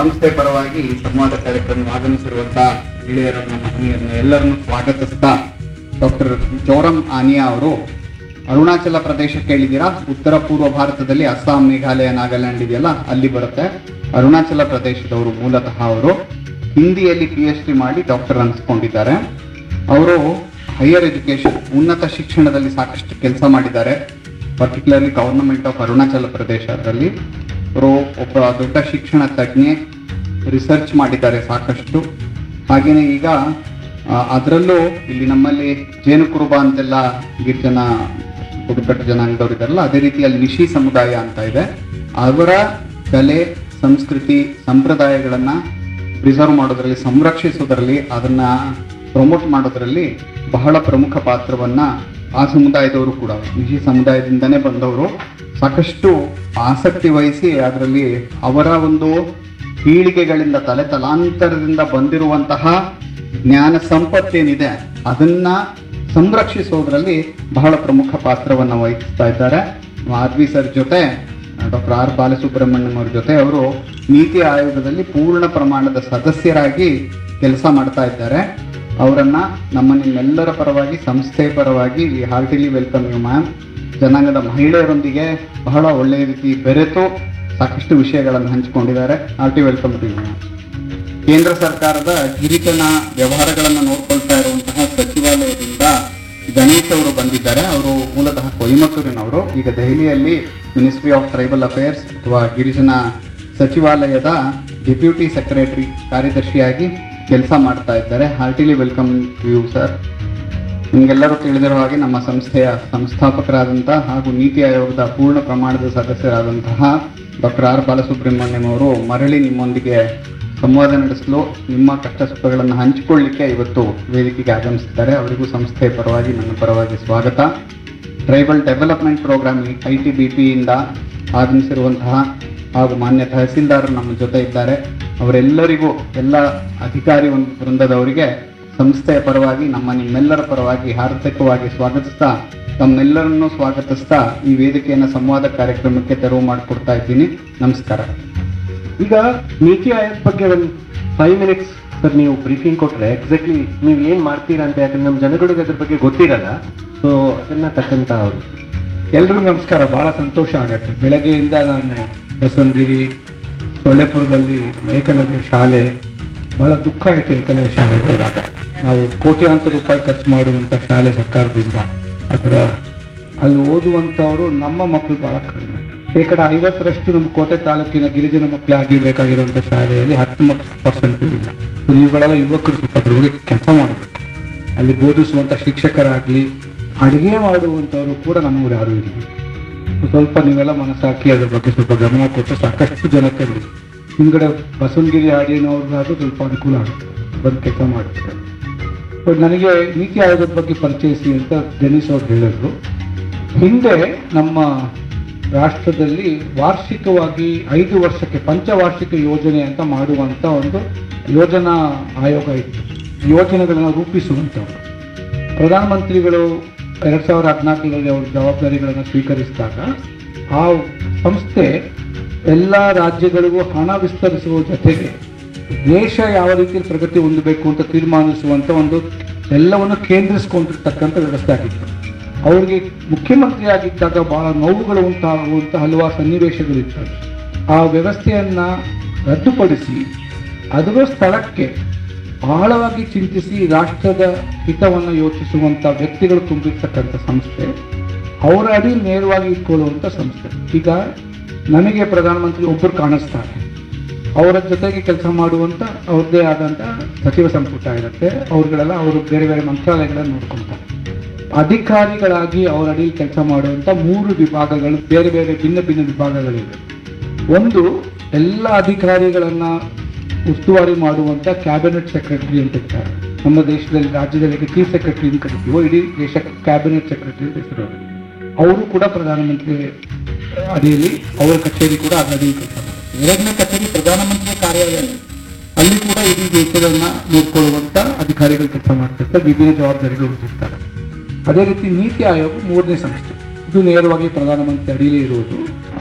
ಸಂಸ್ಥೆ ಪರವಾಗಿ ಸಂವಾದ ಕಾರ್ಯಕ್ರಮ ಆಗಮಿಸಿರುವಂತಹ ಗೆಳೆಯರನ್ನು ಮಹನೀಯರನ್ನು ಎಲ್ಲರನ್ನು ಸ್ವಾಗತಿಸ್ತಾ ಡಾಕ್ಟರ್ ಜೋರಂ ಆನಿಯಾ ಅವರು ಅರುಣಾಚಲ ಪ್ರದೇಶ ಕೇಳಿದ್ದೀರಾ ಉತ್ತರ ಪೂರ್ವ ಭಾರತದಲ್ಲಿ ಅಸ್ಸಾಂ ಮೇಘಾಲಯ ನಾಗಾಲ್ಯಾಂಡ್ ಇದೆಯಲ್ಲ ಅಲ್ಲಿ ಬರುತ್ತೆ ಅರುಣಾಚಲ ಪ್ರದೇಶದವರು ಮೂಲತಃ ಅವರು ಹಿಂದಿಯಲ್ಲಿ ಪಿ ಎಚ್ ಡಿ ಮಾಡಿ ಡಾಕ್ಟರ್ ಅನಿಸ್ಕೊಂಡಿದ್ದಾರೆ ಅವರು ಹೈಯರ್ ಎಜುಕೇಶನ್ ಉನ್ನತ ಶಿಕ್ಷಣದಲ್ಲಿ ಸಾಕಷ್ಟು ಕೆಲಸ ಮಾಡಿದ್ದಾರೆ ಪರ್ಟಿಕ್ಯುಲರ್ಲಿ ಗವರ್ನಮೆಂಟ್ ಆಫ್ ಅರುಣಾಚಲ ಪ್ರದೇಶ ಅದರಲ್ಲಿ ಅವರು ಒಬ್ಬ ದೊಡ್ಡ ಶಿಕ್ಷಣ ತಜ್ಞೆ ರಿಸರ್ಚ್ ಮಾಡಿದ್ದಾರೆ ಸಾಕಷ್ಟು ಹಾಗೆಯೇ ಈಗ ಅದರಲ್ಲೂ ಇಲ್ಲಿ ನಮ್ಮಲ್ಲಿ ಜೇನು ಕುರುಬ ಅಂತೆಲ್ಲ ಗಿರಿಜನ ಬುಡಕಟ್ಟು ಜನಾಂಗದವರು ಇದ್ದಾರಲ್ಲ ಅದೇ ರೀತಿಯಲ್ಲಿ ನಿಶಿ ಸಮುದಾಯ ಅಂತ ಇದೆ ಅವರ ಕಲೆ ಸಂಸ್ಕೃತಿ ಸಂಪ್ರದಾಯಗಳನ್ನ ಪ್ರಿಸರ್ವ್ ಮಾಡೋದ್ರಲ್ಲಿ ಸಂರಕ್ಷಿಸೋದ್ರಲ್ಲಿ ಅದನ್ನ ಪ್ರಮೋಟ್ ಮಾಡೋದ್ರಲ್ಲಿ ಬಹಳ ಪ್ರಮುಖ ಪಾತ್ರವನ್ನ ಆ ಸಮುದಾಯದವರು ಕೂಡ ನಿಶಿ ಸಮುದಾಯದಿಂದನೇ ಬಂದವರು ಸಾಕಷ್ಟು ಆಸಕ್ತಿ ವಹಿಸಿ ಅದರಲ್ಲಿ ಅವರ ಒಂದು ಪೀಳಿಗೆಗಳಿಂದ ತಲೆ ತಲಾಂತರದಿಂದ ಬಂದಿರುವಂತಹ ಜ್ಞಾನ ಸಂಪತ್ತೇನಿದೆ ಅದನ್ನ ಸಂರಕ್ಷಿಸೋದ್ರಲ್ಲಿ ಬಹಳ ಪ್ರಮುಖ ಪಾತ್ರವನ್ನು ವಹಿಸ್ತಾ ಇದ್ದಾರೆ ಮಾಧವಿ ಸರ್ ಜೊತೆ ಡಾಕ್ಟರ್ ಆರ್ ಬಾಲಸುಬ್ರಹ್ಮಣ್ಯಂ ಅವ್ರ ಜೊತೆ ಅವರು ನೀತಿ ಆಯೋಗದಲ್ಲಿ ಪೂರ್ಣ ಪ್ರಮಾಣದ ಸದಸ್ಯರಾಗಿ ಕೆಲಸ ಮಾಡ್ತಾ ಇದ್ದಾರೆ ಅವರನ್ನ ನಮ್ಮ ನಿಮ್ಮೆಲ್ಲರ ಪರವಾಗಿ ಸಂಸ್ಥೆ ಪರವಾಗಿ we heartily welcome you ma'am ಜನಾಂಗದ ಮಹಿಳೆಯರೊಂದಿಗೆ ಬಹಳ ಒಳ್ಳೆಯ ರೀತಿ ಬೆರೆತು ಸಾಕಷ್ಟು ವಿಷಯಗಳನ್ನು ಹಂಚಿಕೊಂಡಿದ್ದಾರೆ hearty welcome to you ma'am ಕೇಂದ್ರ ಸರ್ಕಾರದ ಗಿರಿಜನ ವ್ಯವಹಾರಗಳನ್ನು ನೋಡ್ಕೊಳ್ತಾ ಇರುವಂತಹ ಸಚಿವಾಲಯದಿಂದ ಗಣೇಶ್ ಅವರು ಬಂದಿದ್ದಾರೆ ಅವರು ಮೂಲತಃ ಕೊಯಮತ್ತೂರಿನವರು ಈಗ ದೆಹಲಿಯಲ್ಲಿ ಮಿನಿಸ್ಟ್ರಿ ಆಫ್ ಟ್ರೈಬಲ್ ಅಫೇರ್ಸ್ ಅಥವಾ ಗಿರಿಜನ ಸಚಿವಾಲಯದ ಡೆಪ್ಯೂಟಿ ಸೆಕ್ರೆಟರಿ ಕಾರ್ಯದರ್ಶಿಯಾಗಿ ಕೆಲಸ ಮಾಡ್ತಾ ಇದ್ದಾರೆ heartily welcome to you sir ನಿಮಗೆಲ್ಲರೂ ತಿಳಿದಿರೋ ಹಾಗೆ ನಮ್ಮ ಸಂಸ್ಥೆಯ ಸಂಸ್ಥಾಪಕರಾದಂತಹ ಹಾಗೂ ನೀತಿ ಆಯೋಗದ ಪೂರ್ಣ ಪ್ರಮಾಣದ ಸದಸ್ಯರಾದಂತಹ ಡಾಕ್ಟರ್ ಆರ್ ಬಾಲಸುಬ್ರಹ್ಮಣ್ಯಂ ಅವರು ಮರಳಿ ನಿಮ್ಮೊಂದಿಗೆ ಸಂವಾದ ನಡೆಸಲು ನಿಮ್ಮ ಕಷ್ಟ ಸುಖಗಳನ್ನು ಹಂಚಿಕೊಳ್ಳಿಕ್ಕೆ ಇವತ್ತು ವೇದಿಕೆಗೆ ಆಗಮಿಸಿದ್ದಾರೆ ಅವರಿಗೂ ಸಂಸ್ಥೆಯ ಪರವಾಗಿ ನನ್ನ ಪರವಾಗಿ ಸ್ವಾಗತ tribal development programme I T B ಪಿಯಿಂದ ಆಗಮಿಸಿರುವಂತಹ ಹಾಗೂ ಮಾನ್ಯ ತಹಸೀಲ್ದಾರ್ ನಮ್ಮ ಜೊತೆ ಇದ್ದಾರೆ ಅವರೆಲ್ಲರಿಗೂ ಎಲ್ಲ ಅಧಿಕಾರಿ ಒಂದು ವೃಂದದವರಿಗೆ ಸಂಸ್ಥೆಯ ಪರವಾಗಿ ನಮ್ಮ ನಿಮ್ಮೆಲ್ಲರ ಪರವಾಗಿ ಹಾರ್ದಿಕವಾಗಿ ಸ್ವಾಗತಿಸ್ತಾ ತಮ್ಮೆಲ್ಲರನ್ನೂ ಸ್ವಾಗತಿಸ್ತಾ ಈ ವೇದಿಕೆಯನ್ನು ಸಂವಾದ ಕಾರ್ಯಕ್ರಮಕ್ಕೆ ತೆರವು ಮಾಡಿಕೊಡ್ತಾ ಇದ್ದೀನಿ ನಮಸ್ಕಾರ ಈಗ ನೀತಿ ಆಯೋಗ ಬಗ್ಗೆ ಒಂದು ಫೈವ್ ಮಿನಿಟ್ಸ್ ಸರ್ ನೀವು ಬ್ರೀಫಿಂಗ್ ಕೊಟ್ರೆ ಎಕ್ಸಾಕ್ಟ್ಲಿ ನೀವು ಏನ್ ಮಾಡ್ತೀರಾ ಅಂತ ಯಾಕಂದ್ರೆ ನಮ್ಮ ಜನಗಳಿಗೆ ಅದ್ರ ಬಗ್ಗೆ ಗೊತ್ತಿರಲ್ಲ ಸೊ ಅದನ್ನ ತಕ್ಕಂತ ಅವರು ಎಲ್ರಿಗೂ ನಮಸ್ಕಾರ ಬಹಳ ಸಂತೋಷ ಆಗತ್ತೆ ಬೆಳಗ್ಗೆಯಿಂದ ನಾನು ಬಸವನಗಿರಿ ಸೊಳ್ಳೆಪುರದಲ್ಲಿ ಏಕಲವ್ಯ ಶಾಲೆ ಬಹಳ ದುಃಖ ಆಯಿತು ಏಕಲವ್ಯ ಶಾಲೆ ಹೋದಾಗ ನಾವು ಕೋಟ್ಯಾಂತರ ರೂಪಾಯಿ ಖರ್ಚು ಮಾಡುವಂಥ ಶಾಲೆ ಸರ್ಕಾರದಿಂದ ಅದರ ಅಲ್ಲಿ ಓದುವಂಥವರು ನಮ್ಮ ಮಕ್ಕಳು ಬಹಳ ಕಡಿಮೆ ಶೇಕಡ ಐವತ್ತರಷ್ಟು ನಮ್ಮ ಕೋಟೆ ತಾಲೂಕಿನ ಗಿರಿಜನ ಮಕ್ಕಳೇ ಆಗಿರ್ಬೇಕಾಗಿರುವಂಥ ಶಾಲೆಯಲ್ಲಿ ಹತ್ತು ಪರ್ಸೆಂಟ್ ಇಲ್ಲ So ನೀವುಗಳೆಲ್ಲ ಯುವಕರು ಸ್ವಲ್ಪ ಅದ್ರ ಬಗ್ಗೆ ಕೆಲಸ ಮಾಡಬೇಕು ಅಲ್ಲಿ ಬೋಧಿಸುವಂಥ ಶಿಕ್ಷಕರಾಗ್ಲಿ ಅಡುಗೆ ಮಾಡುವಂಥವರು ಕೂಡ ನಮ್ಮೂರು ಯಾರು ಇಲ್ಲ ಸ್ವಲ್ಪ ನೀವೆಲ್ಲ ಮನಸ್ಸಾಕಿ ಅದ್ರ ಬಗ್ಗೆ ಸ್ವಲ್ಪ ಗಮನ ಕೊಟ್ಟು ಸಾಕಷ್ಟು ಜನಕ್ಕೆ ಅಲ್ಲಿ ಹಿಂದ್ಗಡೆ ಬಸವನಗಿರಿ ಹಾಡಿನವ್ರಿಗಾದ್ರೂ ಸ್ವಲ್ಪ ಅನುಕೂಲ ಆಗುತ್ತೆ ಬಂದು ಕೆಲಸ ಮಾಡ್ತಾರೆ ಬಟ್ ನನಗೆ ನೀತಿ ಆಯೋಗದ ಬಗ್ಗೆ ಪರಿಚಯಿಸಿ ಅಂತ ಜನಿಸ್ ಅವ್ರು ಹೇಳಿದ್ರು ಹಿಂದೆ ನಮ್ಮ ರಾಷ್ಟ್ರದಲ್ಲಿ ವಾರ್ಷಿಕವಾಗಿ ಐದು ವರ್ಷಕ್ಕೆ ಪಂಚವಾರ್ಷಿಕ ಯೋಜನೆ ಅಂತ ಮಾಡುವಂತ ಒಂದು ಯೋಜನಾ ಆಯೋಗ ಇತ್ತು ಯೋಜನೆಗಳನ್ನು ರೂಪಿಸುವಂಥವ್ರು ಪ್ರಧಾನಮಂತ್ರಿಗಳು ಎರಡ್ ಸಾವಿರದ ಹದಿನಾಲ್ಕರಲ್ಲಿ ಅವ್ರ ಜವಾಬ್ದಾರಿಗಳನ್ನು ಸ್ವೀಕರಿಸಿದಾಗ ಆ ಸಂಸ್ಥೆ ಎಲ್ಲ ರಾಜ್ಯಗಳಿಗೂ ಹಣ ವಿಸ್ತರಿಸುವ ಜೊತೆಗೆ ದೇಶ ಯಾವ ರೀತಿ ಪ್ರಗತಿ ಹೊಂದಬೇಕು ಅಂತ ತೀರ್ಮಾನಿಸುವಂತ ಒಂದು ಎಲ್ಲವನ್ನು ಕೇಂದ್ರಿಸಿಕೊಂಡಿರ್ತಕ್ಕಂಥ ವ್ಯವಸ್ಥೆ ಆಗಿತ್ತು ಅವರಿಗೆ ಮುಖ್ಯಮಂತ್ರಿ ಆಗಿದ್ದಾಗ ಬಹಳ ನೋವುಗಳು ಉಂಟಾಗುವಂಥ ಹಲವಾರು ಸನ್ನಿವೇಶಗಳಿತ್ತು ಆ ವ್ಯವಸ್ಥೆಯನ್ನ ರದ್ದುಪಡಿಸಿ ಅದರ ಸ್ಥಳಕ್ಕೆ ಬಹಳವಾಗಿ ಚಿಂತಿಸಿ ರಾಷ್ಟ್ರದ ಹಿತವನ್ನು ಯೋಚಿಸುವಂತ ವ್ಯಕ್ತಿಗಳು ತುಂಬಿರ್ತಕ್ಕಂಥ ಸಂಸ್ಥೆ ಅವರ ಅಡಿ ನೇರವಾಗಿ ಇಟ್ಕೊಳ್ಳುವಂತ ಸಂಸ್ಥೆ ಈಗ ನನಗೆ ಪ್ರಧಾನಮಂತ್ರಿ ಒಬ್ಬರು ಕಾಣಿಸ್ತಾರೆ ಅವರ ಜೊತೆಗೆ ಕೆಲಸ ಮಾಡುವಂತ ಅವ್ರದ್ದೇ ಆದಂತ ಸಚಿವ ಸಂಪುಟ ಇರುತ್ತೆ ಅವ್ರುಗಳೆಲ್ಲ ಅವರು ಬೇರೆ ಬೇರೆ ಮಂತ್ರಾಲಯಗಳನ್ನು ನೋಡ್ಕೊಂತಾರೆ ಅಧಿಕಾರಿಗಳಾಗಿ ಅವರ ಅಡಿ ಕೆಲಸ ಮಾಡುವಂತ ಮೂರು ವಿಭಾಗಗಳು ಬೇರೆ ಬೇರೆ ಭಿನ್ನ ಭಿನ್ನ ವಿಭಾಗಗಳಿವೆ ಒಂದು ಎಲ್ಲ ಅಧಿಕಾರಿಗಳನ್ನ ಉಸ್ತುವಾರಿ ಮಾಡುವಂತ ಕ್ಯಾಬಿನೆಟ್ ಸೆಕ್ರೆಟರಿ ಅಂತ ಇರ್ತಾರೆ ನಮ್ಮ ದೇಶದಲ್ಲಿ ರಾಜ್ಯದಲ್ಲಿ ಚೀಫ್ ಸೆಕ್ರೆಟರಿ ಅಂತ ಕರಿತೀವೋ ಇಡೀ ದೇಶ ಕ್ಯಾಬಿನೆಟ್ ಸೆಕ್ರೆಟರಿ ಅಂತ ಹೆಸರು ಅವ್ರಿಗೆ. ಅವರು ಕೂಡ ಪ್ರಧಾನಮಂತ್ರಿ ಅಡಿಯಲ್ಲಿ ಅವರ ಕಚೇರಿ ಕೂಡ ಅದರ ಅಡಿಯಲ್ಲಿ ಕೆಲಸ ಮಾಡ್ತಾರೆ ಎರಡನೇ ಕಚೇರಿ ಪ್ರಧಾನಮಂತ್ರಿ ಕಾರ್ಯಾಲಯ ಅಲ್ಲಿ ಕೂಡ ಇಡೀ ದೇಶಗಳನ್ನ ನೋಡ್ಕೊಳ್ಳುವಂತ ಅಧಿಕಾರಿಗಳು ಕೆಲಸ ಮಾಡ್ತಿರ್ತಾರೆ ವಿಭಿನ್ನ ಜವಾಬ್ದಾರಿಗಳು ಹೊಂದಿರ್ತಾರೆ ಅದೇ ರೀತಿ ನೀತಿ ಆಯೋಗ ಮೂರನೇ ಸಂಸ್ಥೆ ಇದು ನೇರವಾಗಿ ಪ್ರಧಾನಮಂತ್ರಿ ಅಡಿಯಲ್ಲಿ ಇರುವುದು